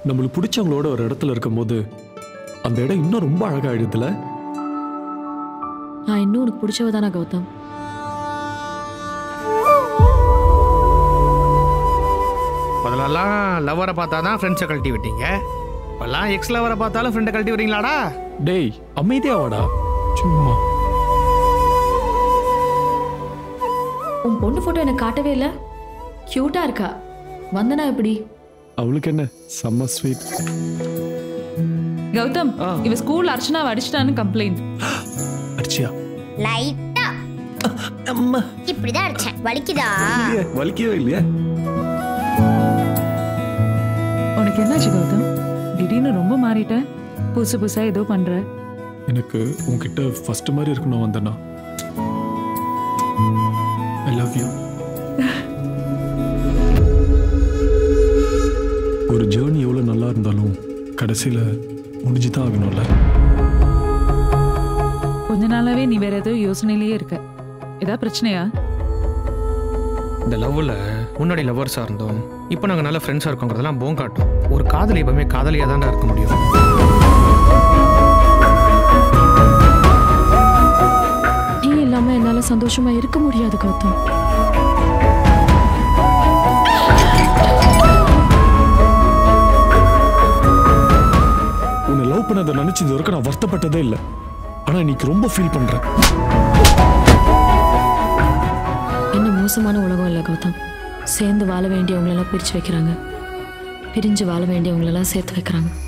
நம்மளுக்கு பிடிச்சவங்களோட ஒரு இடத்துல இருக்கும்போது அந்த இடம் இன்னும் ரொம்ப அழகாயிடுதுல நான் இன்னும் உனக்கு பிடிச்சவ தானே கௌதம் முதல்லலாம் லவ்வரை பார்த்தா தான் ஃப்ரெண்ட்ஸை கழட்டி விட்டீங்க இப்போல்லாம் எக்ஸ் லவரை பார்த்தாலும் ஃப்ரெண்டை கழட்டி விடுறீங்களாடா டேய் அமைதியா வாடா சும்மா உன் பொண்ணு போட்டோ எனக்கு காட்டவே இல்லை கியூட்டா இருக்கா வந்தனா எப்படி அவளுக்கு என்ன செம்ம ஸ்வீட் கௌதம் ஆ. இவ ஸ்கூல் அர்ச்சனா அடிச்சிட்டான்னு கம்ப்ளைண்ட் அடிச்சியா லைட்டா அம்மா இப்படிதான் அடிச்சேன் வலிக்குதா இல்லையே, வலிக்கவே இல்லையா உனக்கு என்னாச்சு கௌதம் திடீர்னு ரொம்ப மாறிட்ட புதுசு புதுசா ஏதோ பண்ற எனக்கு உன்கிட்ட ஃபர்ஸ்ட் மாதிரி இருக்கணும் வந்தனா ஐ லவ் யூ ஒரு ஜேர்னி எவ்வளோ நல்லா இருந்தாலும் கடைசியில் முடிஞ்சு தான் ஆகணும்ல கொஞ்ச நாளாவே நீ வேற ஏதோ யோசனையிலேயே இருக்க ஏதாவது பிரச்சனையா இந்த லவ்வில் முன்னாடி லவ்வர்ஸாக இருந்தோம் இப்போ நாங்கள் நல்ல ஃப்ரெண்ட்ஸாக இருக்கோங்கிறதெல்லாம் போம் காட்டும் ஒரு காதலி எப்பவுமே காதலியாக தான்டா இருக்க முடியும் நீ இல்லாம என்னால சந்தோஷமா இருக்க முடியாது கௌதம் உன்னை லவ் பண்ணதை நினைச்சு இது வரைக்கும் நான் வருத்தப்பட்டதே இல்லை ஆனால் இன்னைக்கு ரொம்ப ஃபீல் பண்ணுறேன் என்ன மோசமான உலகம் இல்லை கௌதம் சேர்ந்து வாழ வேண்டியவங்களெல்லாம் பிரிச்சு வைக்கிறாங்க பிரிஞ்சு வாழ வேண்டியவங்களெல்லாம் சேர்த்து வைக்கிறாங்க